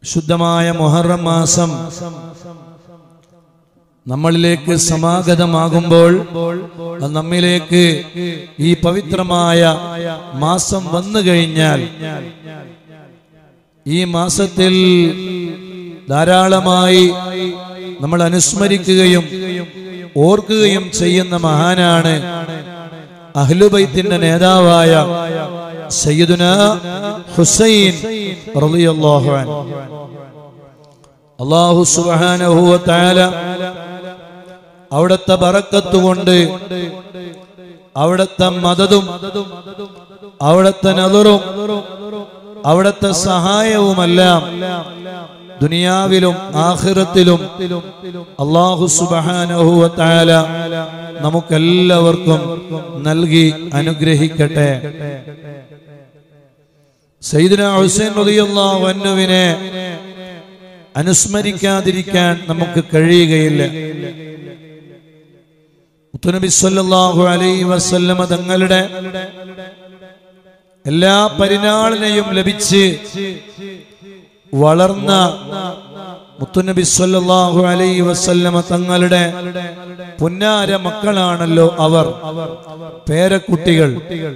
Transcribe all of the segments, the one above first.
ശുദ്ധമായ മൊഹറം മാസം നമ്മളിലേക്ക് സമാഗതമാകുമ്പോൾ അത് നമ്മിലേക്ക് ഈ പവിത്രമായ മാസം വന്നു കഴിഞ്ഞാൽ ഈ മാസത്തിൽ ധാരാളമായി നമ്മൾ അനുസ്മരിക്കുകയും ഓർക്കുകയും ചെയ്യുന്ന മഹാനാണ് അഹ്ലുബൈത്തിന്റെ നേതാവായ സയ്യിദുന ഹുസൈൻ റളിയല്ലാഹു അൻഹു അല്ലാഹു സുബ്ഹാനഹു വ തആല അവിടുത്തെ ബറക്കത്ത് കൊണ്ട് അവിടുത്തെ മദതും അവിടുത്തെ നദറും അവിടുത്തെ സഹായവുമെല്ലാം ദുനിയാവിലും ആഖിറത്തിലും അള്ളാഹു സുബ്ഹാനഹു വ തആല നമുക്കെല്ലാവർക്കും നൽകി അനുഗ്രഹിക്കട്ടെ സയ്യിദുന ഹുസൈൻ റളിയല്ലാഹു അൻഹുവിനെ അനുസ്മരിക്കാതിരിക്കാൻ നമുക്ക് കഴിയുകയില്ല മുത്തുനബി സല്ലല്ലാഹു അലൈഹി വസല്ലമ തങ്ങളുടെ എല്ലാ പരിനാളിനെയും ലഭിച്ച് വളർന്ന മുത്തുനബി സല്ലല്ലാഹു അലൈഹി വസല്ലമ തങ്ങളുടെ പുന്നാര മക്കളാണല്ലോ അവർ പേരക്കുട്ടികൾ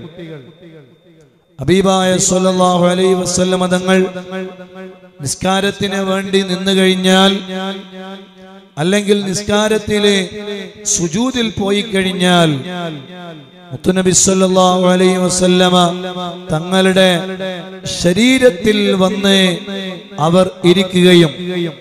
ഹബീബായ സല്ലല്ലാഹു അലൈഹി വസല്ലമ തങ്ങൾ നിസ്കാരത്തിന് വേണ്ടി നിന്നു കഴിഞ്ഞാൽ അല്ലെങ്കിൽ നിസ്കാരത്തിലെ സുജൂദിൽ പോയി കഴിഞ്ഞാൽ മുത്തുനബി സല്ലല്ലാഹു അലൈഹി വസല്ലമ തങ്ങളുടെ ശരീരത്തിൽ വന്ന് അവർ ഇരിക്കുകയും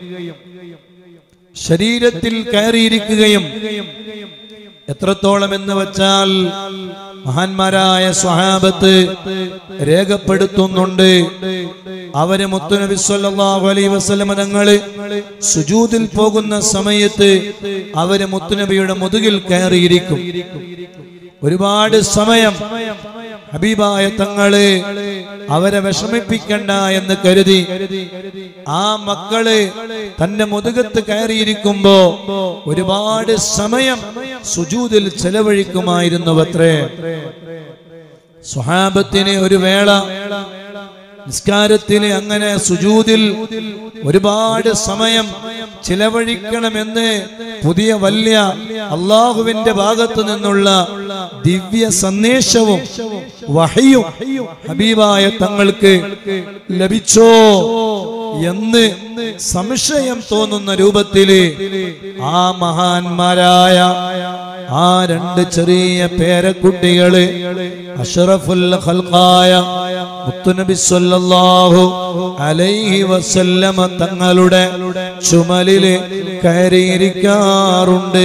ശരീരത്തിൽ കയറിയിരിക്കുകയും എത്രത്തോളം എന്ന് വച്ചാൽ മഹാന്മാരായ സ്വഹാബത്ത് രേഖപ്പെടുത്തുന്നുണ്ട് അവര് മുത്തുനബി സല്ലല്ലാഹു അലൈഹി വസല്ലമ തങ്ങള് സുജൂദിൽ പോകുന്ന സമയത്ത് അവര് മുത്തുനബിയുടെ മുതുകിൽ കയറിയിരിക്കും ഒരുപാട് സമയം ഹബീബായ തങ്ങള് അവരെ വിഷമിപ്പിക്കണ്ട എന്ന് കരുതി ആ മക്കള് തന്റെ മുതുകത്ത് കയറിയിരിക്കുമ്പോ ഒരുപാട് സമയം സുജൂദിൽ ചെലവഴിക്കുമായിരുന്നു അത്രേ സ്വഹാബത്തിന് ഒരു വേള നിസ്കാരത്തിന് അങ്ങനെ സുജൂദിൽ ഒരുപാട് സമയം ചിലവഴിക്കണമെന്ന് പുതിയ വലിയ അള്ളാഹുവിന്റെ ഭാഗത്തു നിന്നുള്ള ദിവ്യ സന്ദേശവും വഹയും ഹബീബായ തങ്ങൾക്ക് ലഭിച്ചോ എന്ന് സംശയം തോന്നുന്ന രൂപത്തില് ആ മഹാന്മാരായ ആ രണ്ട് ചെറിയ പേരക്കുട്ടികള് അഷറഫുൽ ഖൽഖായ മുത്തുനബി സല്ലല്ലാഹു അലൈഹി വസല്ലമ തങ്ങളുടെ ചുമലില് കയറിയിരിക്കാറുണ്ട്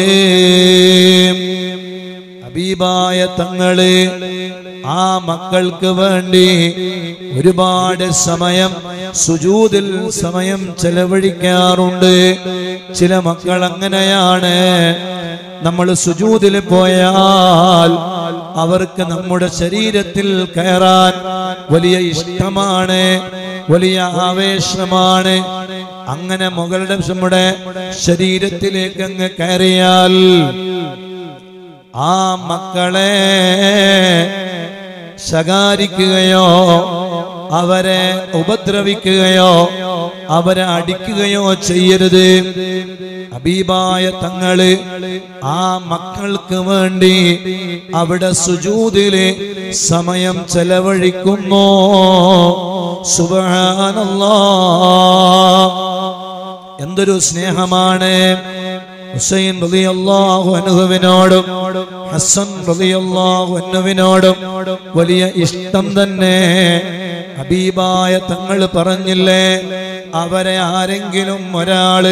ഹബീബായ തങ്ങള് ആ മക്കൾക്ക് വേണ്ടി ഒരുപാട് സമയം സുജൂതിൽ സമയം ചെലവഴിക്കാറുണ്ട് ചില മക്കൾ അങ്ങനെയാണ് നമ്മൾ സുജൂതിൽ പോയാൽ അവർക്ക് നമ്മുടെ ശരീരത്തിൽ കയറാൻ വലിയ ഇഷ്ടമാണ് വലിയ ആവേശമാണ് അങ്ങനെ മുകളുടെ നമ്മുടെ ശരീരത്തിലേക്ക് അങ്ങ് കയറിയാൽ ആ മക്കളെ ശകാരിക്കുകയോ അവരെ ഉപദ്രവിക്കുകയോ അവരെ അടിക്കുകയോ ചെയ്യരുത് അബീബായ തങ്ങള് ആ മക്കൾക്ക് വേണ്ടി അവിടെ സുജൂതില് സമയം ചെലവഴിക്കുന്നു സുബാനല്ലാ എന്തൊരു സ്നേഹമാണ് ഹുസൈൻ റളിയല്ലാഹു അൻഹുവിനോടും ഹസൻ റളിയല്ലാഹു അൻഹുവിനോടും വലിയ ഇഷ്ടം തന്നെ ഹബീബായ തങ്ങൾ പറഞ്ഞില്ലേ അവരെ ആരെങ്കിലും ഒരാള്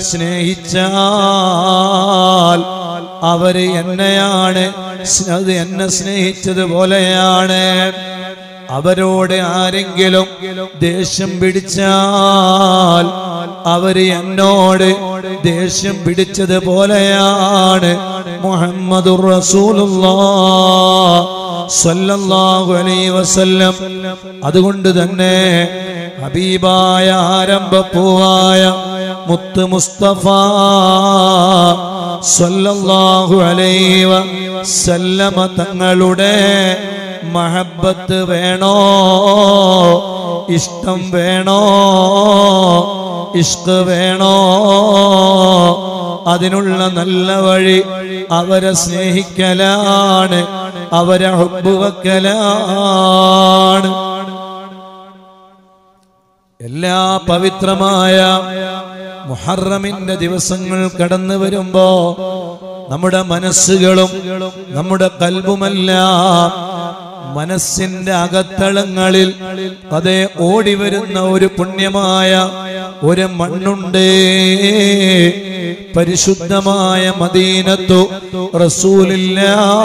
സ്നേഹിച്ചാൽ അവര് എന്നെയാണ് സ്ന- അത് എന്നെ സ്നേഹിച്ചതുപോലെയാണ് അവരോട് ആരെങ്കിലും ദേഷ്യം പിടിച്ചാൽ അവര് എന്നോട് ദേഷ്യം പിടിച്ചതുപോലെയാണ് മുഹമ്മദുർ റസൂലുള്ളാഹ് സ്വല്ലല്ലാഹു അലൈഹി വസല്ലം അതുകൊണ്ട് തന്നെ ഹബീബായ ആരംഭപ്പൂവായ മുത്ത് മുസ്തഫ സ്വല്ലല്ലാഹു അലൈഹി വസല്ലമ തങ്ങളുടെ മഹബത്ത് വേണോ ഇഷ്ടം വേണോ ഇഷ്ക് വേണോ അതിനുള്ള നല്ല വഴി അവരെ സ്നേഹിക്കലാണ് അവരെ ഹുബുവക്കലാണ് എല്ലാ പവിത്രമായ മുഹറമിന്റെ ദിവസങ്ങൾ കടന്നു വരുമ്പോ നമ്മുടെ മനസ്സുകളും നമ്മുടെ കൽബുമെല്ലാം മനസ്സിന്റെ അകത്തളങ്ങളിൽ അതേ ഓടി വരുന്ന ഒരു പുണ്യമായ ഒരു മണ്ണുണ്ട് പരിശുദ്ധമായ മദീനത്തു റസൂലില്ല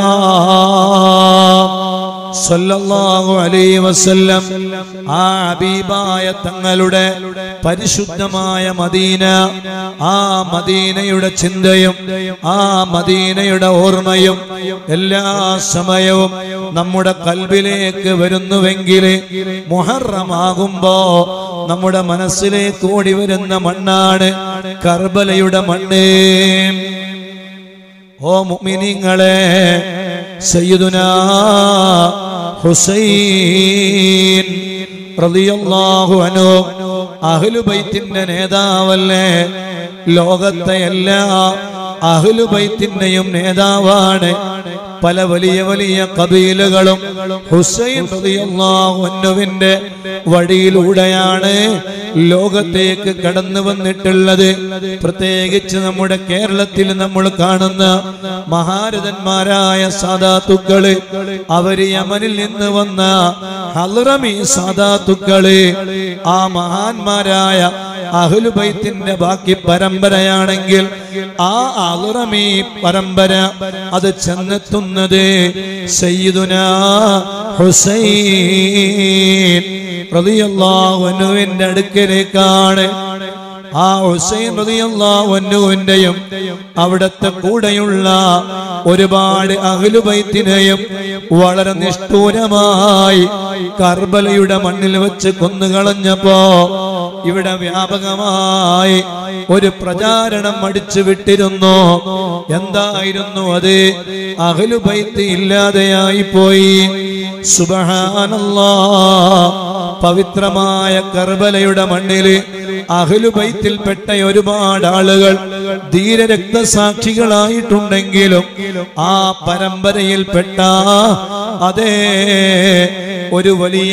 സല്ലല്ലാഹു അലൈഹി വസല്ലം ആ ഹബീബായ തങ്ങളുടെ പരിശുദ്ധമായ മദീന ആ മദീനയുടെ ചിന്തയും ആ മദീനയുടെ ഓർമ്മയും എല്ലാ സമയവും നമ്മുടെ കൽബിലേക്ക് വരുന്നുവെങ്കിൽ മുഹറമാകുമ്പോ നമ്മുടെ മനസ്സിലേക്ക് ഓടി വരുന്ന മണ്ണാണ് കർബലയുടെ മണ്ണ് ഓ മുഅ്മിനീങ്ങളെ സയ്യിദുന ഹുസൈൻ റളിയല്ലാഹു അൻഹു അഹ്ലുബൈത്തിന്റെ നേതാവല്ലേ ലോകത്തെ എല്ലാ അഹ്ലുബൈത്തിന്റെയും നേതാവാണ് പല വലിയ വലിയ കബീലുകളും ഹുസൈൻ റളിയല്ലാഹു അൻഹുവിന്റെ വഴിയിലൂടെയാണ് ലോകത്തേക്ക് കടന്നു വന്നിട്ടുള്ളത് പ്രത്യേകിച്ച് നമ്മുടെ കേരളത്തിൽ നമ്മൾ കാണുന്ന മഹാരഥന്മാരായ സാധാത്തുക്കള് അവര് യമനിൽ നിന്ന് വന്ന ഹൽറമി സാധാത്തുക്കള് ആ മഹാന്മാരായ അഹ്ലുബൈത്തിന്റെ ബാക്കി പരമ്പരയാണെങ്കിൽ ആ അലുറമി പരമ്പര അത് ചെന്നെത്തുന്നത് സയ്യിദുന ഹുസൈൻ റളിയല്ലാഹുവിന്റെ അടുക്കലേക്കാണ് ആ ഹുസൈൻ റളിയല്ലാഹുവിന്റെയും അവിടത്തെ കൂടെയുള്ള ഒരുപാട് അഹ്ലുബൈത്തിനെയും വളരെ നിഷ്ഠൂരമായി കർബലയുടെ മണ്ണിൽ വെച്ച് കൊന്നുകളഞ്ഞപ്പോ ഇവിടെ വ്യാപകമായി ഒരു പ്രചാരണം അടിച്ചു വിട്ടിരുന്നു എന്തായിരുന്നു അത് അഹ്ലുബൈത്ത് ഇല്ലാതെയായി പോയി സുബഹാനല്ലാ പവിത്രമായ കർബലയുടെ മണ്ണില് അഹ്ലുബൈത്തിൽപ്പെട്ട ഒരുപാട് ആളുകൾ ധീരരക്തസാക്ഷികളായിട്ടുണ്ടെങ്കിലും ആ പരമ്പരയിൽപ്പെട്ട അതേ ഒരു വലിയ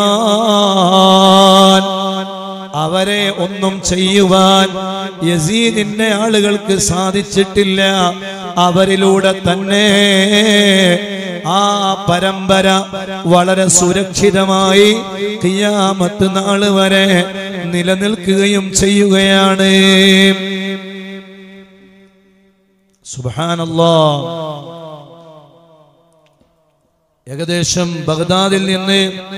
മഹാൻ അവരെ ഒന്നും ചെയ്യുവാൻ യസീദിന്റെ ആളുകൾക്ക് സാധിച്ചിട്ടില്ല അവരിലൂടെ തന്നെ ആ പരമ്പര വളരെ സുരക്ഷിതമായി കിയാമത്ത് നാള് വരെ നിലനിൽക്കുകയും ചെയ്യുകയാണ് സുബാനല്ലോ ഏകദേശം ബഗ്ദാദിൽ നിന്ന്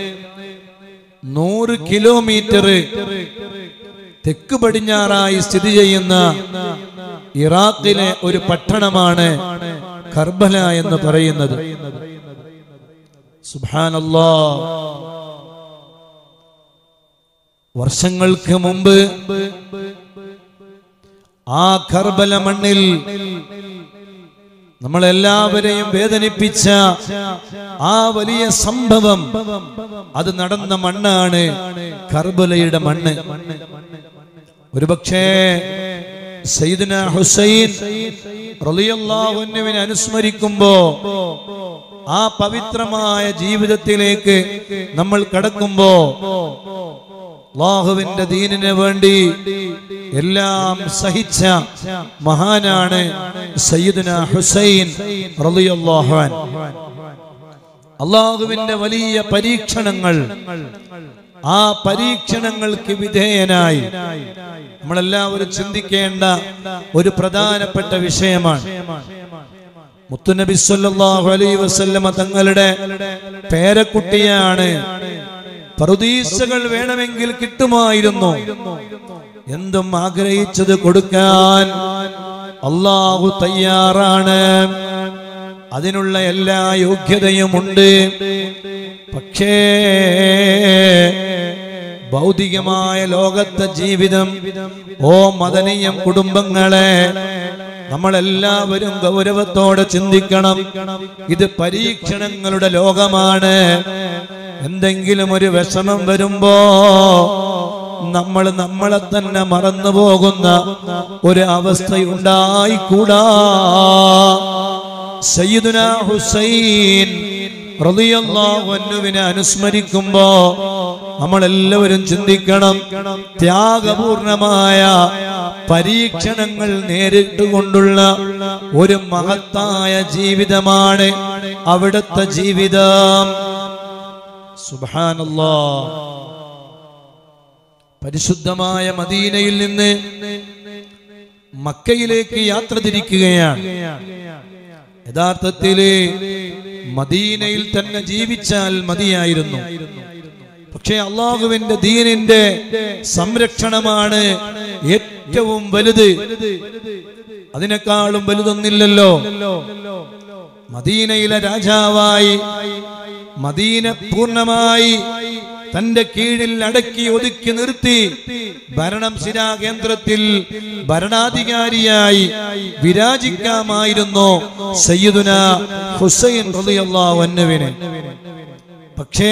നൂറ് കിലോമീറ്റർ തെക്ക് പടിഞ്ഞാറായി സ്ഥിതി ചെയ്യുന്ന ഇറാഖിലെ ഒരു പട്ടണമാണ് കർബല എന്ന് പറയുന്നത് സുബാനല്ലോ വർഷങ്ങൾക്ക് മുമ്പ് ആ കർബല മണ്ണിൽ നമ്മളെല്ലാവരെയും വേദനിപ്പിച്ച ആ വലിയ സംഭവം അത് നടന്ന മണ്ണാണ് കർബലയുടെ മണ്ണ് ഒരുപക്ഷേ സയ്യിദ്ന ഹുസൈൻ റളിയല്ലാഹുവിനെ അനുസ്മരിക്കുമ്പോ ആ പവിത്രമായ ജീവിതത്തിലേക്ക് നമ്മൾ കടക്കുമ്പോ അള്ളാഹുവിന്റെ ദീനിന് വേണ്ടി എല്ലാം സഹിച്ച മഹാനാണ് സയ്യിദുന ഹുസൈൻ റളിയല്ലാഹു അൻഹു അള്ളാഹുവിന്റെ വലിയ പരീക്ഷണങ്ങൾ ആ പരീക്ഷണങ്ങൾക്ക് വിധേയനായി നമ്മളെല്ലാവരും ചിന്തിക്കേണ്ട ഒരു പ്രധാനപ്പെട്ട വിഷയമാണ് മുത്തുനബി സല്ലല്ലാഹു അലൈഹി വസല്ലമ തങ്ങളുടെ പേരക്കുട്ടിയാണ് പ്രതീക്ഷകൾ വേണമെങ്കിൽ കിട്ടുമായിരുന്നു എന്തും ആഗ്രഹിച്ചത് കൊടുക്കാൻ അള്ളാഹു തയ്യാറാണ് അതിനുള്ള എല്ലാ യോഗ്യതയുമുണ്ട് പക്ഷേ ഭൗതികമായ ലോകത്തെ ജീവിതം ഓ മദനീയം കുടുംബങ്ങളെ നമ്മളെല്ലാവരും ഗൗരവത്തോടെ ചിന്തിക്കണം ഇത് പരീക്ഷണങ്ങളുടെ ലോകമാണ് എന്തെങ്കിലും ഒരു വിഷമം വരുമ്പോ നമ്മൾ നമ്മളെ തന്നെ മറന്നു പോകുന്ന ഒരു അവസ്ഥയുണ്ടായിക്കൂടാ സയ്യിദുന ഹുസൈൻ റളിയല്ലാഹു അൻഹുവിനെ അനുസ്മരിക്കുമ്പോ നമ്മളെല്ലാവരും ചിന്തിക്കണം ത്യാഗപൂർണമായ പരീക്ഷണങ്ങൾ നേരിട്ടുകൊണ്ടുള്ള ഒരു മഹത്തായ ജീവിതമാണ് അവിടുത്തെ ജീവിതം സുബ്ഹാനല്ലാ പരിശുദ്ധമായ മദീനയിൽ നിന്ന് മക്കയിലേക്ക് യാത്ര തിരിക്കുകയാണ് യഥാർത്ഥത്തില് മദീനയിൽ തന്നെ ജീവിച്ചാൽ മതിയായിരുന്നു പക്ഷേ അള്ളാഹുവിന്റെ ദീനിന്റെ സംരക്ഷണമാണ് ഏറ്റവും വലുത് അതിനേക്കാളും വലുതൊന്നില്ലല്ലോ മദീനയിലെ രാജാവായി മദീന പൂർണ്ണമായി തന്റെ കീഴിൽ അടക്കി ഒതുക്കി നിർത്തി ഭരണം സിരാ കേന്ദ്രത്തിൽ ഭരണാധികാരിയായി വിരാജിക്കാമായിരുന്നു സയ്യിദുന ഹുസൈൻ റളിയല്ലാഹു അൻഹുവിനെ പക്ഷേ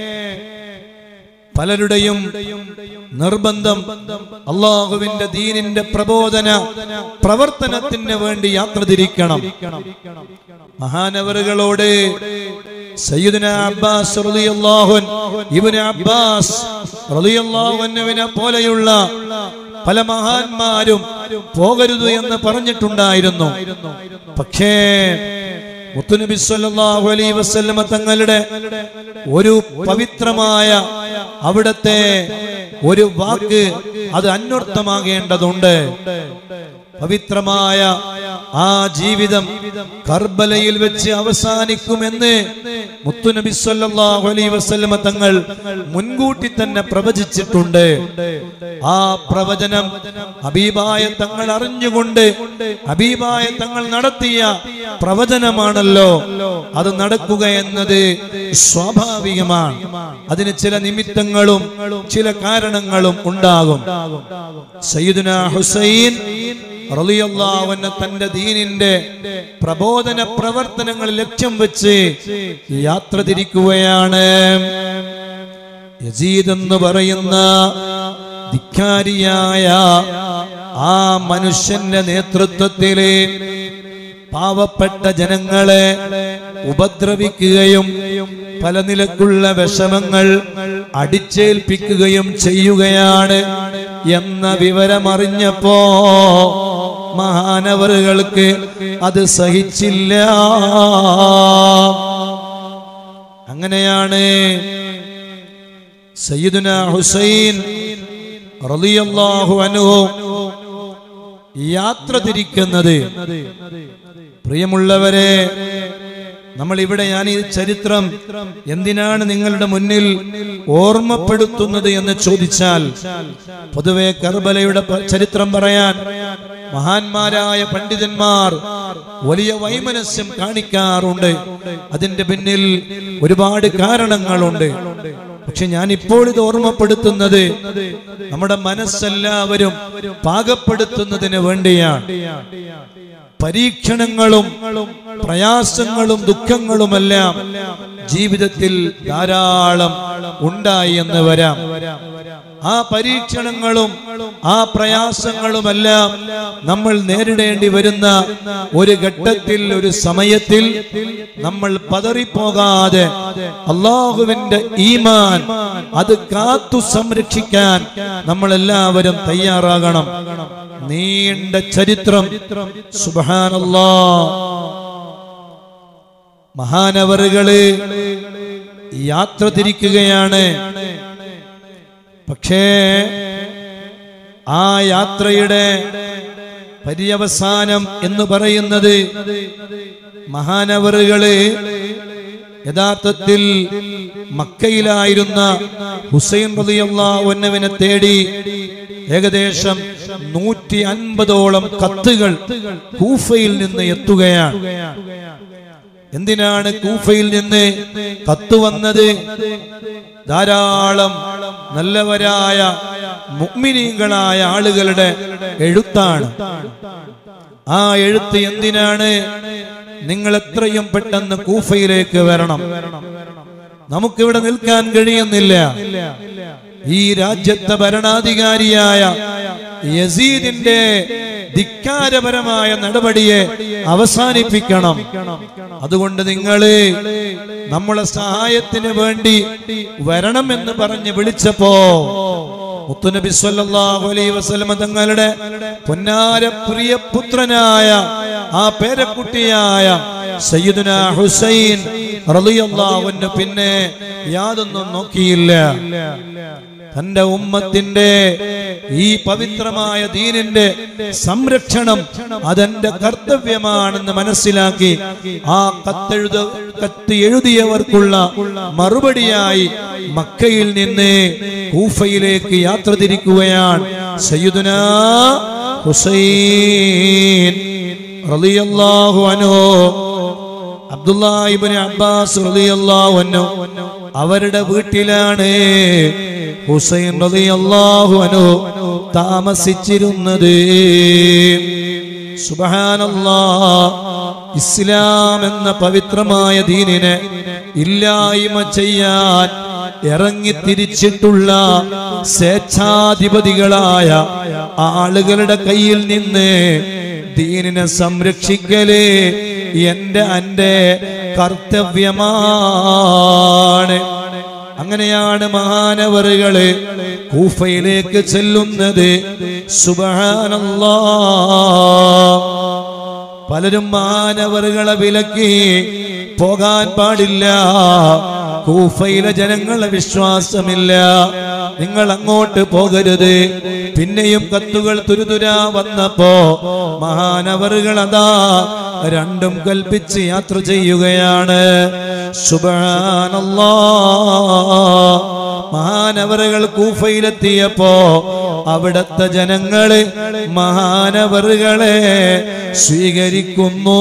പലരുടെയും നിർബന്ധം അള്ളാഹുവിന്റെ ദീനിന്റെ പ്രബോധന പ്രവർത്തനത്തിന് വേണ്ടി യാത്ര തിരിക്കണം മഹാനവറുകളോട് സയ്യിദുന അബ്ബാസ് റളിയല്ലാഹു ഇബ്നു അബ്ബാസ് റളിയല്ലാഹു അൻഹുവിനെ പോലെയുള്ള പല മഹാന്മാരും പോകരുത് എന്ന് പറഞ്ഞിട്ടുണ്ടായിരുന്നു പക്ഷേ മുത്തുനബി സല്ലല്ലാഹു അലൈഹി വസല്ലമ തങ്ങളുടെ ഒരു പവിത്രമായ അവിടത്തെ ഒരു വാക്ക് അത് അന്വർത്ഥമാകേണ്ടതുണ്ട് പവിത്രമായ ആ ജീവിതം കർബലയിൽ വെച്ച് അവസാനിക്കുമെന്ന് മുത്തുനബി സല്ലല്ലാഹു അലൈഹി വസല്ലമ തങ്ങൾ മുൻകൂട്ടി തന്നെ പ്രവചിച്ചിട്ടുണ്ട് ആ പ്രവചനം ഹബീബായ തങ്ങൾ അറിഞ്ഞുകൊണ്ട് ഹബീബായ തങ്ങൾ നടത്തിയ പ്രവചനമാണല്ലോ അത് നടക്കുക എന്നത് സ്വാഭാവികമാണ് അതിന് ചില നിമിത്തങ്ങളും ചില കാരണങ്ങളും ഉണ്ടാകും സയ്യിദുന ഹുസൈൻ റളിയല്ലാഹു അൻഹു തന്റെ ദീനിന്റെ പ്രബോധന പ്രവർത്തനങ്ങൾ ലക്ഷ്യം വെച്ച് യാത്ര തിരിക്കുകയാണ് യസീദ് എന്ന് പറയുന്ന ധിക്കാരിയായ ആ മനുഷ്യന്റെ നേതൃത്വത്തില് പാവപ്പെട്ട ജനങ്ങളെ ഉപദ്രവിക്കുകയും പല നിലക്കുള്ള വിഷമങ്ങൾ അടിച്ചേൽപ്പിക്കുകയും ചെയ്യുകയാണ് എന്ന വിവരമറിഞ്ഞപ്പോ മഹാനവറുകൾക്ക് അത് സഹിച്ചില്ല അങ്ങനെയാണ് സയ്യിദുന ഹുസൈൻ റളിയല്ലാഹു അൻഹു യാത്ര തിരിക്കുന്നത് പ്രിയമുള്ളവരെ നമ്മൾ ഇവിടെ ഞാൻ ഈ ചരിത്രം എന്തിനാണ് നിങ്ങളുടെ മുന്നിൽ ഓർമ്മപ്പെടുത്തുന്നത് എന്ന് ചോദിച്ചാൽ പൊതുവെ കർബലയുടെ പ- ചരിത്രം പറയാൻ മഹാന്മാരായ പണ്ഡിതന്മാർ വലിയ വൈമനസ്യം കാണിക്കാറുണ്ട് അതിന്റെ പിന്നിൽ ഒരുപാട് കാരണങ്ങളുണ്ട് പക്ഷെ ഞാൻ ഇപ്പോൾ ഇത് ഓർമ്മപ്പെടുത്തുന്നത് നമ്മുടെ മനസ്സെല്ലാവരും പാകപ്പെടുത്തുന്നതിന് വേണ്ടിയാണ് പരീക്ഷണങ്ങളും പ്രയാസങ്ങളും ദുഃഖങ്ങളുമെല്ലാം ജീവിതത്തിൽ ധാരാളം ഉണ്ടായി എന്ന് വരാം ആ പരീക്ഷണങ്ങളും ആ പ്രയാസങ്ങളുമെല്ലാം നമ്മൾ നേരിടേണ്ടി വരുന്ന ഒരു ഘട്ടത്തിൽ ഒരു സമയത്തിൽ നമ്മൾ പതറിപ്പോകാതെ അള്ളാഹുവിന്റെ ഈമാൻ അത് കാത്തു സംരക്ഷിക്കാൻ നമ്മൾ എല്ലാവരും തയ്യാറാകണം നീണ്ട ചരിത്രം സുബാനല്ലാ മഹാനവറുകള് യാത്ര തിരിക്കുകയാണ് പക്ഷേ ആ യാത്രയുടെ പര്യവസാനം എന്ന് പറയുന്നത് മഹാനവറുകള് യഥാർത്ഥത്തിൽ മക്കയിലായിരുന്ന ഹുസൈൻ റളിയല്ലാഹുവിനെ തേടി ഏകദേശം നൂറ്റി അൻപതോളം കത്തുകൾ കൂഫയിൽ നിന്ന് എത്തുകയാണ് എന്തിനാണ് കൂഫയിൽ നിന്ന് കത്ത് വന്നത് ധാരാളം നല്ലവരായ മുഗ്മിനീങ്ങളായ ആളുകളുടെ എഴുത്താണ് ആ എഴുത്ത് എന്തിനാണ് നിങ്ങൾ എത്രയും പെട്ടെന്ന് കൂഫയിലേക്ക് വരണം നമുക്കിവിടെ നിൽക്കാൻ കഴിയുന്നില്ല ഈ രാജ്യത്തെ ഭരണാധികാരിയായ യസീദിന്റെ ധിക്കാരപരമായ നടപടിയെ അവസാനിപ്പിക്കണം അതുകൊണ്ട് നിങ്ങള് നമ്മളെ സഹായത്തിന് വേണ്ടി വരണമെന്ന് പറഞ്ഞ് വിളിച്ചപ്പോ മുത്തുനബി സല്ലല്ലാഹു അലൈഹി വസല്ലമ തങ്ങളുടെ പൊന്നാര പ്രിയപുത്രനായ ആ പേരക്കുട്ടിയായ സയ്യിദുന ഹുസൈൻ റളിയല്ലാഹു അൻഹു പിന്നെ യാതൊന്നും നോക്കിയില്ല തന്റെ ഉമ്മത്തിന്റെ ഈ പവിത്രമായ ദീനിന്റെ സംരക്ഷണം അതെന്റെ കർത്തവ്യമാണെന്ന് മനസ്സിലാക്കി ആ കത്തെഴുത കത്ത് എഴുതിയവർക്കുള്ള മറുപടിയായി മക്കയിൽ നിന്ന് കൂഫയിലേക്ക് യാത്ര തിരിക്കുകയാണ് സയ്യിദുന ഹുസൈൻ റളിയല്ലാഹു അൻഹു അബ്ദുല്ലാഹിബ്നു അബ്ബാസ് റളിയല്ലാഹു അൻഹു അവരുടെ വീട്ടിലാണ് ഹുസൈൻ റളിയല്ലാഹു അൻഹു താമസിച്ചിരുന്നത് സുബ്ഹാനല്ലാ ഇസ്ലാം എന്ന പവിത്രമായ ദീനിനെ ഇല്ലായ്മ ചെയ്യാൻ ഇറങ്ങി തിരിച്ചിട്ടുള്ള സ്വേച്ഛാധിപതികളായ ആളുകളുടെ കയ്യിൽ നിന്ന് ദീനിനെ സംരക്ഷിക്കല് എന്റെ അന്റെ കർത്തവ്യമാണ് അങ്ങനെയാണ് മഹാനവറുകള് കൂഫയിലേക്ക് ചെല്ലുന്നത് സുബഹാനല്ലാ പലരും മാനവറുകളെ വിലക്കി പോകാൻ പാടില്ല കൂഫയിലെ ജനങ്ങളെ വിശ്വാസമില്ല നിങ്ങൾ അങ്ങോട്ട് പോകരുത് പിന്നെയും കത്തുകൾ തുരുതുരാ വന്നപ്പോ മഹാനവറുകൾ അതാ രണ്ടും കൽപ്പിച്ച് യാത്ര ചെയ്യുകയാണ് സുബാനല്ലാ മഹാനവറുകൾ കൂഫയിലെത്തിയപ്പോ അവിടത്തെ ജനങ്ങള് മഹാനവറുകളെ സ്വീകരിക്കുന്നു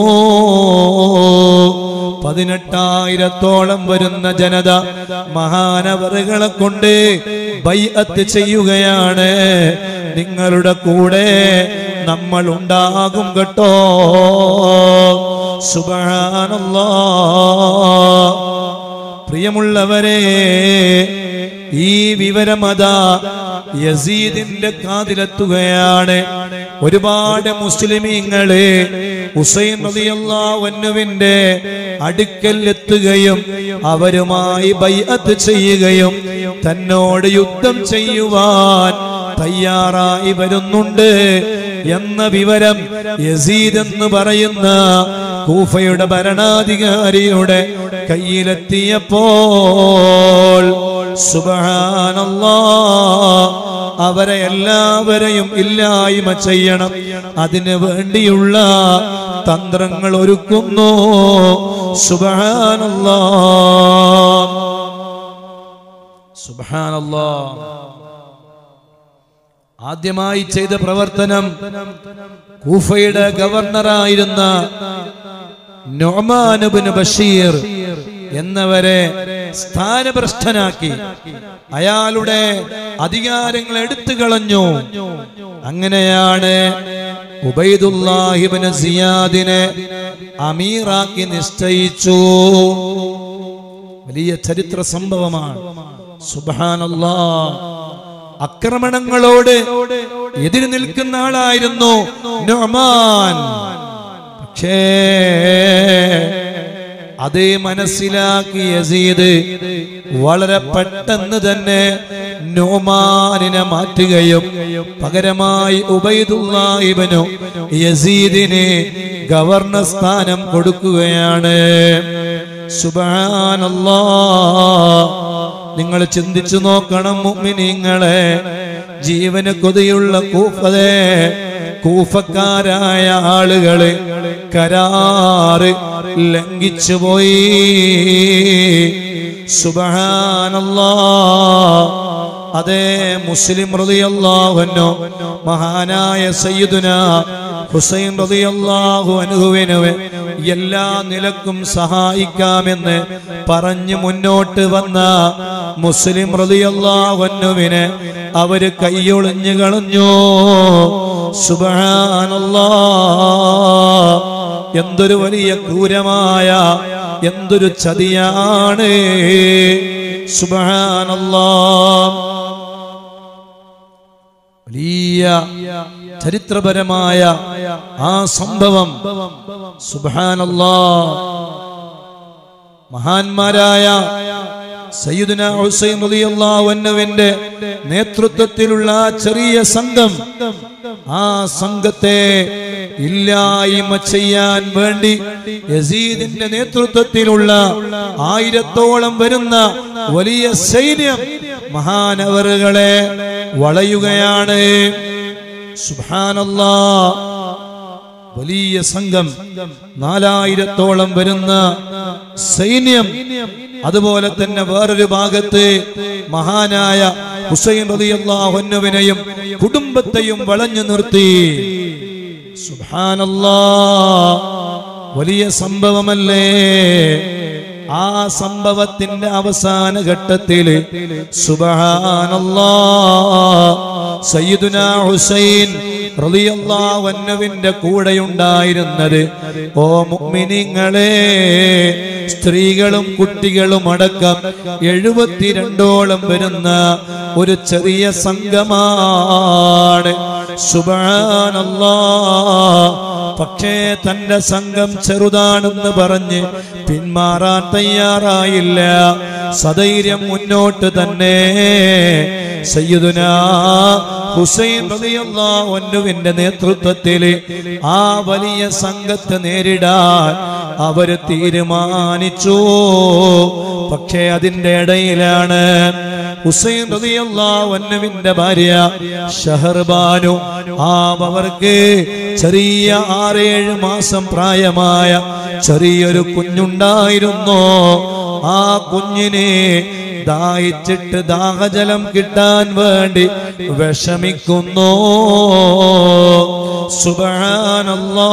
പതിനെട്ടായിരത്തോളം വരുന്ന ജനത മഹാനവറുകളെ കൊണ്ട് ബൈഅത്ത് ചെയ്യുകയാണ് നിങ്ങളുടെ കൂടെ നമ്മൾ ഉണ്ടാകും കേട്ടോ സുബാനല്ലാ പ്രിയമുള്ളവരെ ഈ വിവരമതാ യസീദിന്റെ കാതിലെത്തുകയാണ് ഒരുപാട് മുസ്ലിമീങ്ങള് ഹുസൈൻ റളിയല്ലാഹുവിന്റെ അടുക്കൽ എത്തുകയും അവരുമായി ബൈഅത്ത് ചെയ്യുകയും തന്നോട് യുദ്ധം ചെയ്യുവാൻ തയ്യാറായി വരുന്നുണ്ട് എന്ന വിവരം യസീദ് എന്ന് പറയുന്ന കൂഫയുടെ ഭരണാധികാരിയുടെ കയ്യിലെത്തിയപ്പോൾ സുബഹാനല്ലാ അവരെ എല്ലാവരെയും ഇല്ലായ്മ ചെയ്യണം അതിനു വേണ്ടിയുള്ള തന്ത്രങ്ങൾ ഒരുക്കുന്നു സുബഹാനല്ലാ സുബഹാനല്ലാ ആദ്യമായി ചെയ്ത പ്രവർത്തനം കൂഫയുടെ ഗവർണറായിരുന്ന നൊമാനുബിന് ബഷീർ എന്നവരെ സ്ഥാനഭ്രഷ്ടനാക്കി അയാളുടെ അധികാരങ്ങൾ എടുത്തു കളഞ്ഞു അങ്ങനെയാണ് ഉബൈദുല്ലാഹിബിന് സിയാദിനെ അമീറാക്കി നിശ്ചയിച്ചു വലിയ ചരിത്ര സംഭവമാണ് സുബാനല്ലാ ആക്രമണങ്ങളോട് എതിര് നിൽക്കുന്ന ആളായിരുന്നു നൊമാൻ പക്ഷേ അത് മനസ്സിലാക്കി യസീദ് വളരെ പെട്ടെന്ന് തന്നെ നോമാനിനെ മാറ്റുകയും പകരമായി ഉബൈദുല്ലാഹിബനു യസീദിന് ഗവർണർ സ്ഥാനം കൊടുക്കുകയാണ് സുബാനല്ലാ നിങ്ങൾ ചിന്തിച്ചു നോക്കണം മുഅ്മിനീങ്ങളെ ജീവന് കൊതിയുള്ള കൂഫതെ കൂഫക്കാരായ ആളുകള് കരാറ് ലംഘിച്ചു പോയി സുബഹാനല്ലാ അതേ മുസ്ലിം റളിയല്ലാഹുവിനു മഹാനായ സയ്യിദുന ഹുസൈൻ റളിയല്ലാഹു അൻഹുവിനു എല്ലാ നിലക്കും സഹായിക്കാമെന്ന് പറഞ്ഞു മുന്നോട്ട് വന്ന മുസ്ലിം റളിയല്ലാഹുവിനെ അവര് കൈയൊളിഞ്ഞു കളഞ്ഞു സുബഹാനല്ലാ എന്തൊരു വലിയ ക്രൂരമായ എന്തൊരു ചതിയാണ് സുബഹാനല്ലാ വലിയ ചരിത്രപരമായ ആ സംഭവം സുബാനല്ലാ മഹാന്മാരായ സയ്യിദുന ഹുസൈൻ റളിയല്ലാഹു അൻഹുവിന്റെ നേതൃത്വത്തിലുള്ള ആ ചെറിയ സംഘം ആ സംഘത്തെ ഇല്ലായ്മ ചെയ്യാൻ വേണ്ടി യസീദിന്റെ നേതൃത്വത്തിലുള്ള ആയിരത്തോളം വരുന്ന വലിയ സൈന്യം മഹാനവറുകളെ വളയുകയാണ് സുബ്ഹാനല്ലാ വലിയ സംഘം നാലായിരത്തോളം വരുന്ന സൈന്യം അതുപോലെ തന്നെ വേറൊരു ഭാഗത്ത് മഹാനായ ഹുസൈൻ റളിയല്ലാഹുവിനെയും കുടുംബത്തെയും വളഞ്ഞു നിർത്തി സുബ്ഹാനല്ലാ വലിയ സംഭവമല്ലേ ആ സംഭവത്തിന്റെ അവസാന ഘട്ടത്തില് സുബ്ഹാനല്ലാ സയ്യിദുന ഹുസൈൻ റളിയല്ലാഹു അൻഹുവിന്റെ കൂടെയുണ്ടായിരുന്നത് ഓ മുഅ്മിനീങ്ങളെ സ്ത്രീകളും കുട്ടികളും അടക്കം എഴുപത്തിരണ്ടോളം വരുന്ന ഒരു ചെറിയ സംഘമാണ് സുബ്ഹാനല്ലാ പക്ഷേ തന്റെ സംഘം ചെറുതാണെന്ന് പറഞ്ഞ് പിന്മാറാൻ തയ്യാറായില്ല സധൈര്യം മുന്നോട്ട് തന്നെ സയ്യിദുന ഹുസൈൻ റളിയല്ലാഹുവിന്റെ നേതൃത്വത്തിൽ ആ വലിയ സംഘത്തെ നേരിടാൻ അവര് തീരുമാനിച്ചു പക്ഷേ അതിന്റെ ഇടയിലാണ് ഹുസൈൻ റളിയല്ലാഹുവിന്റെ ഭാര്യ ഷഹർബാനു ആ അവർക്ക് ചെറിയ ആറേഴ് മാസം പ്രായമായ ചെറിയൊരു കുഞ്ഞുണ്ടായിരുന്നു ആ കുഞ്ഞിനെ ദാഹിച്ചിട്ട് ദാഹജലം കിട്ടാൻ വേണ്ടി വിഷമിക്കുന്നു സുബാനല്ലാ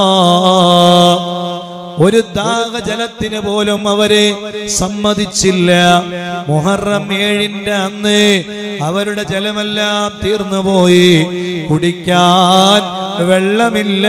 ഒരു ദാഹജലത്തിന് പോലും അവരെ സമ്മതിച്ചില്ല മുഹറം ഏഴിന്റെ അന്ന് അവരുടെ ജലമെല്ലാം തീർന്നുപോയി കുടിക്കാൻ വെള്ളമില്ല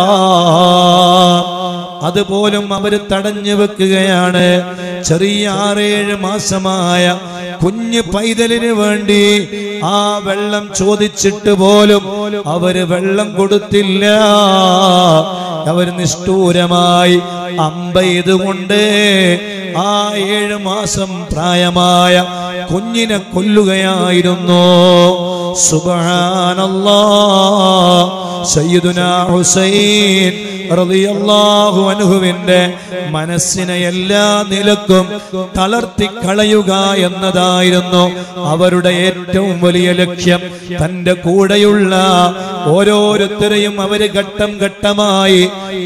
അതുപോലും അവർ തടഞ്ഞു വെക്കുകയാണ് ചെറിയ ആറേഴ് മാസമായ കുഞ്ഞ് പൈതലിന് വേണ്ടി ആ വെള്ളം ചോദിച്ചിട്ട് പോലും അവര് വെള്ളം കൊടുത്തില്ല അവർ നിഷ്ഠൂരമായി അമ്പെയ്തുകൊണ്ട് ആ ഏഴ് മാസം പ്രായമായ കുഞ്ഞിനെ കൊല്ലുകയായിരുന്നു സുബാനല്ലാ സയ്യിദുന ഹുസൈൻ റളിയല്ലാഹു അൻഹുവിന്റെ മനസ്സിനെ എല്ലാ നിലക്കും തളർത്തി കളയുക എന്നതായിരുന്നു അവരുടെ ഏറ്റവും വലിയ ലക്ഷ്യം തന്റെ കൂടെയുള്ള ഓരോരുത്തരെയും അവര് ഘട്ടം ഘട്ടമായി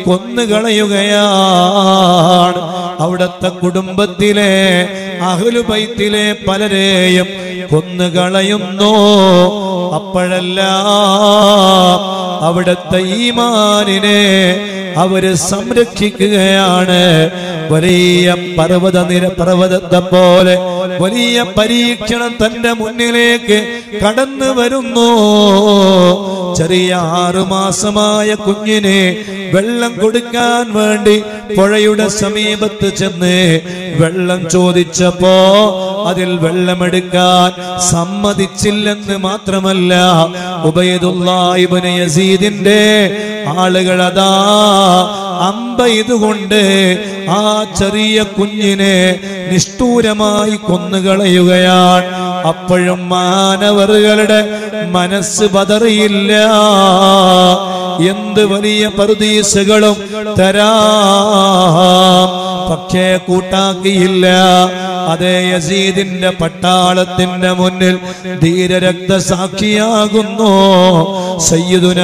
കൊന്നുകളയുകയാണ് അവിടുത്തെ കുടുംബത്തിലെ അഹ്ലുബൈത്തിലെ പലരെയും കൊന്നുകളയുന്നു അപ്പോഴെല്ലാം അവിടുത്തെ ഈമാനിനെ അവര് സംരക്ഷിക്കുകയാണ് വലിയ പർവ്വത നിര പർവ്വതത്തെ പോലെ വലിയ പരീക്ഷണം തന്റെ മുന്നിലേക്ക് കടന്നു വരുന്നു ചെറിയ ആറുമാസമായ കുഞ്ഞിനെ വെള്ളം കൊടുക്കാൻ വേണ്ടി പുഴയുടെ സമീപത്ത് ചെന്ന് വെള്ളം ചോദിച്ചപ്പോ അതിൽ വെള്ളമെടുക്കാൻ സമ്മതിച്ചില്ലെന്ന് മാത്രമല്ല ഉബൈദുല്ലാഹിബ്നു യസീദിന്റെ ആളുകൾ അതാ അമ്പ ഇതുകൊണ്ട് ആ ചെറിയ കുഞ്ഞിനെ നിഷ്ഠൂരമായി കൊന്നുകളയുകയാണ് അപ്പോഴും മാനവറുകളുടെ മനസ്സ് പതറിയില്ല എന്ത് വലിയ പ്രതീക്ഷകളും തരാം പക്ഷേ കൂട്ടാക്കിയില്ല അതേ യസീദിന്റെ പട്ടാളത്തിന്റെ മുന്നിൽ ധീരരക്തസാക്ഷിയാകുന്നു സയ്യിദുന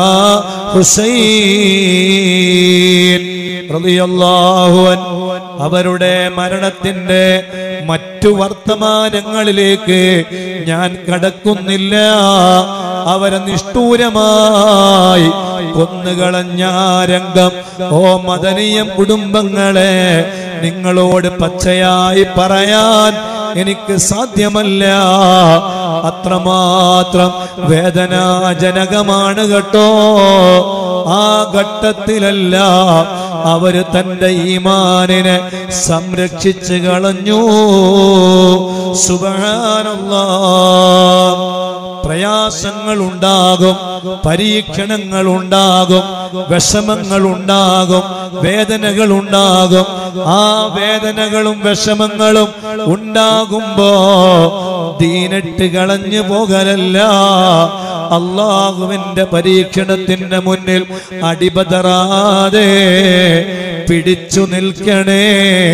ഹുസൈൻ റളിയല്ലാഹു അൻഹു അവരുടെ മരണത്തിന്റെ മറ്റു വർത്തമാനങ്ങളിലേക്ക് ഞാൻ കടക്കുന്നില്ല അവരെ നിഷ്ഠൂരമായി കൊന്നുകളഞ്ഞ ആ രംഗം ഓ മദനീയം കുടുംബങ്ങളെ നിങ്ങളോട് പച്ചയായി പറയാൻ എനിക്ക് സാധ്യമല്ല അത്രമാത്രം വേദനാജനകമാണ് കേട്ടോ ആ ഘട്ടത്തിലല്ല അവര് തന്റെ ഈമാനിനെ സംരക്ഷിച്ചു കളഞ്ഞു സുബാനല്ലാ പ്രയാസങ്ങൾ ഉണ്ടാകും പരീക്ഷണങ്ങൾ ഉണ്ടാകും വിഷമങ്ങൾ ഉണ്ടാകും വേദനകൾ ഉണ്ടാകും ആ വേദനകളും വിഷമങ്ങളും ഉണ്ടാകുമ്പോ ദീനട്ട് കളഞ്ഞു പോകലല്ല അള്ളാഹുവിന്റെ പരീക്ഷണത്തിന്റെ മുന്നിൽ അടിപതറാതെ പിടിച്ചു നിൽക്കണേ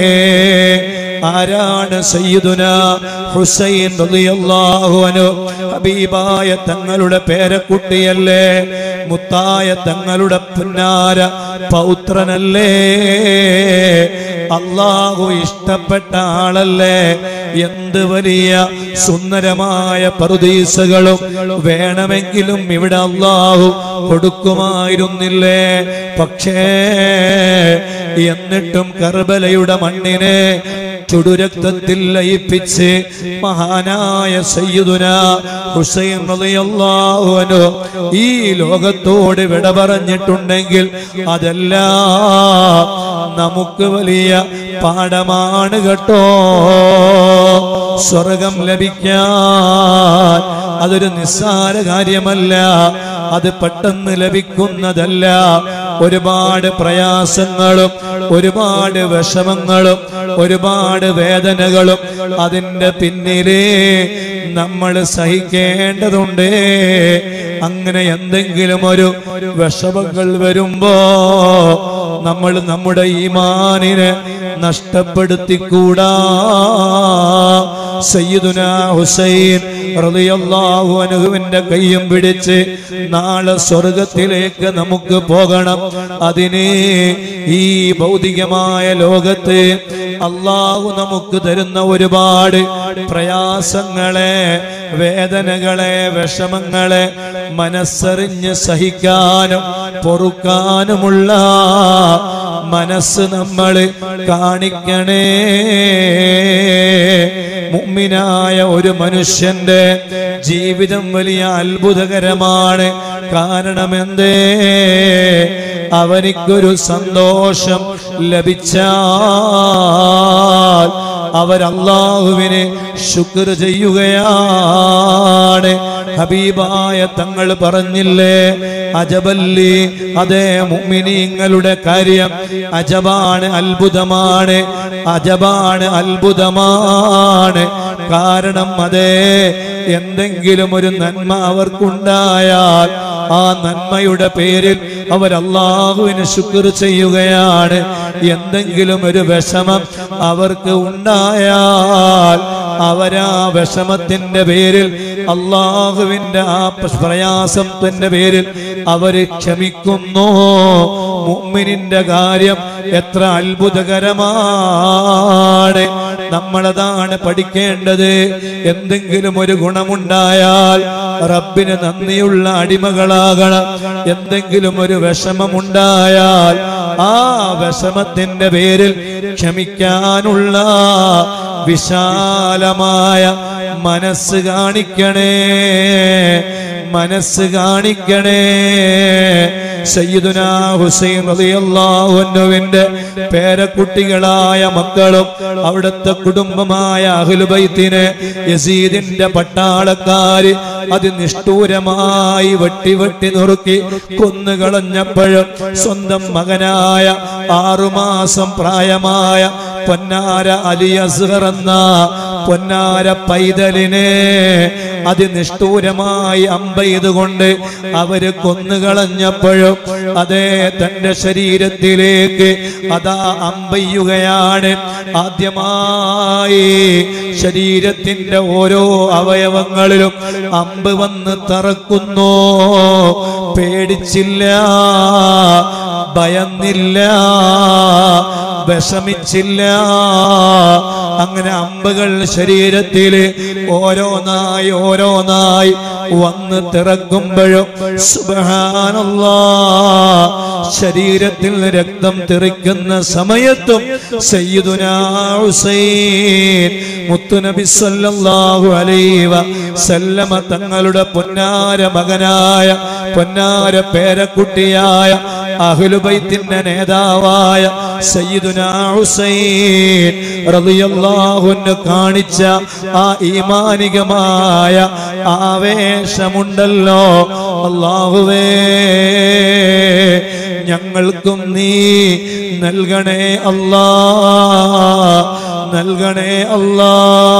ആരാണ് സയ്യിദുന ഹുസൈൻ റളിയല്ലാഹു അൻഹു ഹബീബായ തങ്ങളുടെ പേരക്കുട്ടിയല്ലേ മുത്തായ തങ്ങളുടെ പുന്നാര പൗത്രനല്ലേ അള്ളാഹു ഇഷ്ടപ്പെട്ട ആളല്ലേ എന്ത് വലിയ സുന്ദരമായ പറുദീസകളും വേണമെങ്കിലും ഇവിടെ അള്ളാഹു കൊടുക്കുമായിരുന്നില്ലേ പക്ഷേ എന്നിട്ടും കർബലയുടെ മണ്ണിനെ ചുടുരക്തത്തിൽ ലയിപ്പിച്ച് മഹാനായ സയ്യിദുന ഹുസൈൻ റളിയല്ലാഹു അൻഹു ഈ ലോകത്തോട് വിട പറഞ്ഞിട്ടുണ്ടെങ്കിൽ അതെല്ലാം നമുക്ക് വലിയ പാഠമാണ് കേട്ടോ സ്വർഗം ലഭിക്കാൻ അതൊരു നിസ്സാര കാര്യമല്ല അത് പെട്ടെന്ന് ലഭിക്കുന്നതല്ല ഒരുപാട് പ്രയാസങ്ങളും ഒരുപാട് വിഷമങ്ങളും ഒരുപാട് വേദനകളും അതിന്റെ പിന്നിലേ നമ്മൾ സഹിക്കേണ്ടതുണ്ട് അങ്ങനെ എന്തെങ്കിലും ഒരു വിഷമങ്ങൾ വരുമ്പോ നമ്മൾ നമ്മുടെ ഈമാനിനെ നഷ്ടപ്പെടുത്തിക്കൂടാ സയ്യിദുന ഹുസൈൻ റളിയല്ലാഹു അൻഹുവിന്റെ കയ്യും പിടിച്ച് നാളെ സ്വർഗത്തിലേക്ക് നമുക്ക് പോകണം അതിന് ഈ ഭൗതികമായ ലോകത്ത് അള്ളാഹു നമുക്ക് തരുന്ന ഒരുപാട് പ്രയാസങ്ങളെ വേദനകളെ വിഷമങ്ങളെ മനസ്സറിഞ്ഞ് സഹിക്കാനും പൊറുക്കാനുമുള്ള മനസ്സ് നമ്മൾ കാണിക്കണേ മുമ്മിനായ ഒരു മനുഷ്യന്റെ ജീവിതം വലിയ അത്ഭുതകരമാണ് കാരണം എന്തേ അവനിക്കൊരു സന്തോഷം ലഭിച്ചാൽ അവരല്ലാഹുവിന് ശുക്ർ ചെയ്യുകയാണ് ഹബീബായ തങ്ങൾ പറഞ്ഞില്ലേ അജബല്ലി അതേ മുഅ്മിനീങ്ങളുടെ കാര്യം അജബാണ് അത്ഭുതമാണ് അജബാണ് അത്ഭുതമാണ് കാരണം അതേ എന്തെങ്കിലും ഒരു നന്മ അവർക്കുണ്ടായാൽ ആ നന്മയുടെ പേരിൽ അവർ അള്ളാഹുവിന് ശുക്ർ ചെയ്യുകയാണ് എന്തെങ്കിലും ഒരു വിഷമം അവർക്ക് ഉണ്ടായാൽ അവരാ വിഷമത്തിന്റെ പേരിൽ അള്ളാഹുവിന്റെ ആ പ്രയാസത്തിന്റെ പേരിൽ അവര് ക്ഷമിക്കുന്നു മുഅ്മിനിന്റെ കാര്യം എത്ര അത്ഭുതകരമാണ് നമ്മളതാണ് പഠിക്കേണ്ടത് എന്തെങ്കിലും ഒരു ഗുണമുണ്ടായാൽ റബ്ബിന് നന്ദിയുള്ള അടിമകളാകണം എന്തെങ്കിലും ഒരു വിഷമമുണ്ടായാൽ ആ വിഷമത്തിന്റെ പേരിൽ ക്ഷമിക്കാനുള്ള വിശാലമായ മനസ്സ് കാണിക്കണേ മനസ്സ് കാണിക്കണേ സയ്യിദുന ഹുസൈൻ റളിയല്ലാഹു അൻഹുവിന്റെ പേരക്കുട്ടികളായ മക്കളും അവിടുത്തെ കുടുംബമായ അഹ്ലുബൈത്തിനെ യസീദിന്റെ പട്ടാളക്കാര് അതിനിഷ്ഠൂരമായി വെട്ടി വെട്ടി നുറുക്കി കൊന്നുകളഞ്ഞപ്പോഴും സ്വന്തം മകനായ ആറുമാസം പ്രായമായ പൊന്നാര അലി അസ്ഹർ എന്ന പൊന്നാര പൈതലിനെ അതിനിഷ്ഠൂരമായി അമ്പെയ്തുകൊണ്ട് അവര് കൊന്നുകളഞ്ഞപ്പോഴും അതേ തന്റെ ശരീരത്തിലേക്ക് അതാ അമ്പയ്യുകയാണ് ആദ്യമായി ശരീരത്തിന്റെ ഓരോ അവയവങ്ങളിലും അമ്പ് വന്ന് തറക്കുന്നു പേടിച്ചില്ല ഭയന്നില്ല വിഷമിച്ചില്ല അങ്ങനെ അമ്പുകൾ ശരീരത്തിൽ ഓരോന്നായി ഓരോന്നായി വന്ന് തിറക്കുമ്പോഴും സുബഹാനല്ലാ ശരീരത്തിൽ രക്തം തെറിക്കുന്ന സമയത്തും സയ്യിദുനാ ഹുസൈൻ മുത്തുനബി സല്ലല്ലാഹു അലൈഹി വസല്ലമ തങ്ങളുടെ പൊന്നാര മകനായ പൊന്നാര പേരക്കുട്ടിയായ അഹ്ലുബൈത്തിന്റെ നേതാവായ സയ്യിദുന ഹുസൈൻ റളിയല്ലാഹുവിന് കാണിച്ച ആ ഈമാനികമായ ആവേശമുണ്ടല്ലോ അല്ലാഹുവേ ഞങ്ങൾക്കും നീ നൽകണേ അല്ലാ നൽകണേ അല്ലാ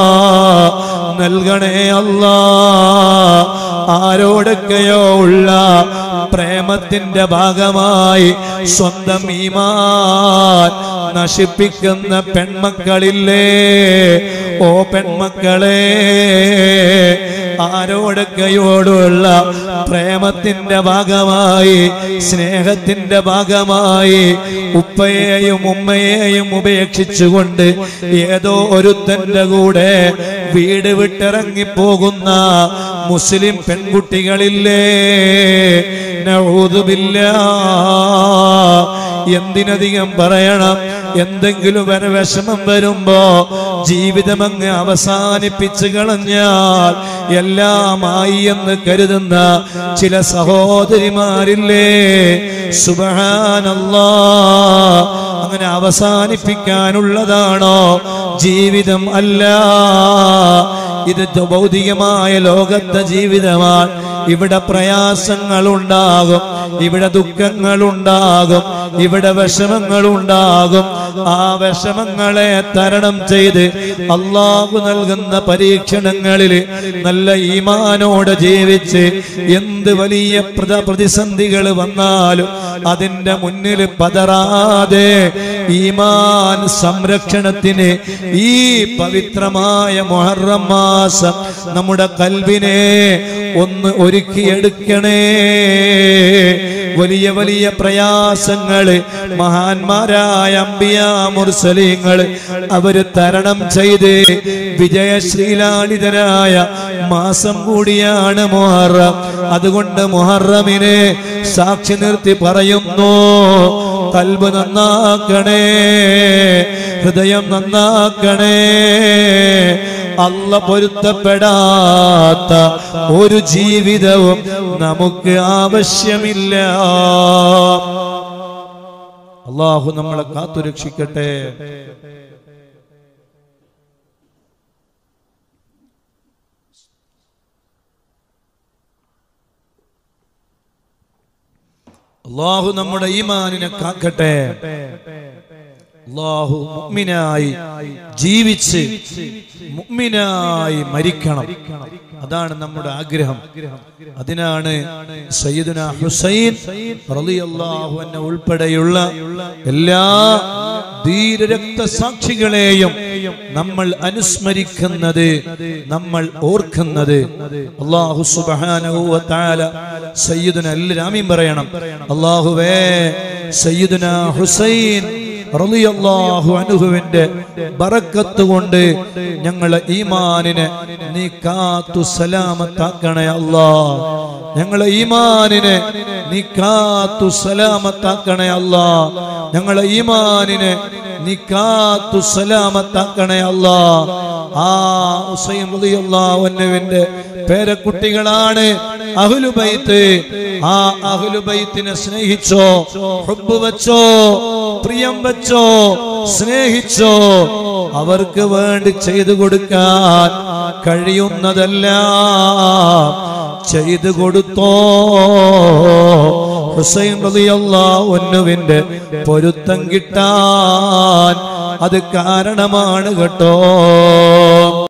നൽകണേ അല്ലാ ആരോടൊക്കെയോ ഉള്ള പ്രേമത്തിന്റെ ഭാഗമായി സ്വന്തം ഈമാൻ നശിപ്പിക്കുന്ന പെൺമക്കളില്ലേ ഓ പെൺമക്കളെ ആരോടൊക്കെയോടുള്ള പ്രേമത്തിന്റെ ഭാഗമായി സ്നേഹത്തിന്റെ ഭാഗമായി ഉപ്പയെയും ഉമ്മയെയും ഉപേക്ഷിച്ചുകൊണ്ട് ഏതോ ഒരുത്തന്റെ കൂടെ വീട് വിട്ടിറങ്ങിപ്പോകുന്ന മുസ്ലിം പെൺകുട്ടികളില്ലേ നഊദുബില്ലാ എന്തിനധികം പറയണം എന്തെങ്കിലും വരെ വിഷമം വരുമ്പോ ജീവിതം അങ്ങ് അവസാനിപ്പിച്ചു കളഞ്ഞാൽ എല്ലാമായി എന്ന് കരുതുന്ന ചില സഹോദരിമാരില്ലേ സുബഹാനല്ലാ അങ്ങനെ അവസാനിപ്പിക്കാനുള്ളതാണോ ജീവിതം അല്ല ഇത് ഭൗതികമായ ലോകത്തെ ജീവിതമാണ് ഇവിടെ പ്രയാസങ്ങൾ ഉണ്ടാകും ഇവിടെ ദുഃഖങ്ങൾ ഉണ്ടാകും ഇവിടെ വിഷമങ്ങൾ ഉണ്ടാകും ആ വിഷമങ്ങളെ തരണം ചെയ്ത് അള്ളാഹു നൽകുന്ന പരീക്ഷണങ്ങളിൽ നല്ല ഈമാനോടെ ജീവിച്ച് എന്ത് വലിയ പ്രത- പ്രതിസന്ധികൾ വന്നാലും അതിന്റെ മുന്നിൽ പതറാതെ ഈമാൻ സംരക്ഷണത്തിന് ഈ പവിത്രമായ മൊഹറം മാസം നമ്മുടെ കൽവിനെ ഒന്ന് ഒരുക്കിയെടുക്കണേ വലിയ വലിയ പ്രയാസങ്ങള് മഹാന്മാരായ അമ്പിയ മുർസലീങ്ങൾ അവര് തരണം ചെയ്ത് വിജയശ്രീലാളിതരായ മാസം കൂടിയാണ് മുഹറം അതുകൊണ്ട് മുഹറമിനെ സാക്ഷി നിർത്തി പറയുന്നു കൽബ് നന്നാക്കണേ ഹൃദയം നന്നാക്കണേ അല്ല പൊരുത്തപ്പെടാത്ത ഒരു ജീവിതവും നമുക്ക് ആവശ്യമില്ല അള്ളാഹു നമ്മളെ കാത്തുരക്ഷിക്കട്ടെ അള്ളാഹു നമ്മുടെ ഈമാനിനെ കാക്കട്ടെ അള്ളാഹു മുഅ്മിനായി ജീവിച്ച് മുഅ്മിനായി മരിക്കണം അതാണ് നമ്മുടെ ആഗ്രഹം അതിനാണ് സയ്യിദുന ഹുസൈൻ റളിയല്ലാഹു അൻഹു ഉൾപ്പെടെയുള്ള എല്ലാ ധീരരക്തസാക്ഷികളെയും നമ്മൾ അനുസ്മരിക്കുന്നത് നമ്മൾ ഓർക്കുന്നത് അള്ളാഹു സുബ്ഹാനഹു വ തആല സയ്യിദുന എല്ലാമീൻ പറയണം അള്ളാഹുവേ സയ്യിദുന ഹുസൈൻ റളിയല്ലാഹു അൻഹുവിന്റെ ബറക്കത്ത് കൊണ്ട് ഞങ്ങളെ ഈമാനിനെ നീ കാത്തു സലാമത്താക്കണേ അല്ലാ ഞങ്ങളെ ഈമാനിനെ നീ കാത്തു സലാമത്താക്കണേ അല്ലാ ഞങ്ങളെ ഈമാനിനെ നീ കാത്തു സലാമത്താക്കണേ അല്ലാ ആ ഹുസൈൻ റളിയല്ലാഹു അൻഹുവിന്റെ പേരക്കുട്ടികളാണ് അഹ്ലുബൈത്ത് ആ അഹ്ലുബൈത്തിനെ സ്നേഹിച്ചോ ഹുബ്ബ് വെച്ചോ പ്രിയം വെച്ചോ സ്നേഹിച്ചോ അവർക്ക് വേണ്ടി ചെയ്തു കൊടുക്കാൻ കഴിയുന്നതെല്ലാം ചെയ്തു കൊടുത്തോ ഹുസൈൻ റളിയല്ലാഹുവിന്റെ പൊരുത്തം കിട്ടാൻ അത് കാരണമാണ് കേട്ടോ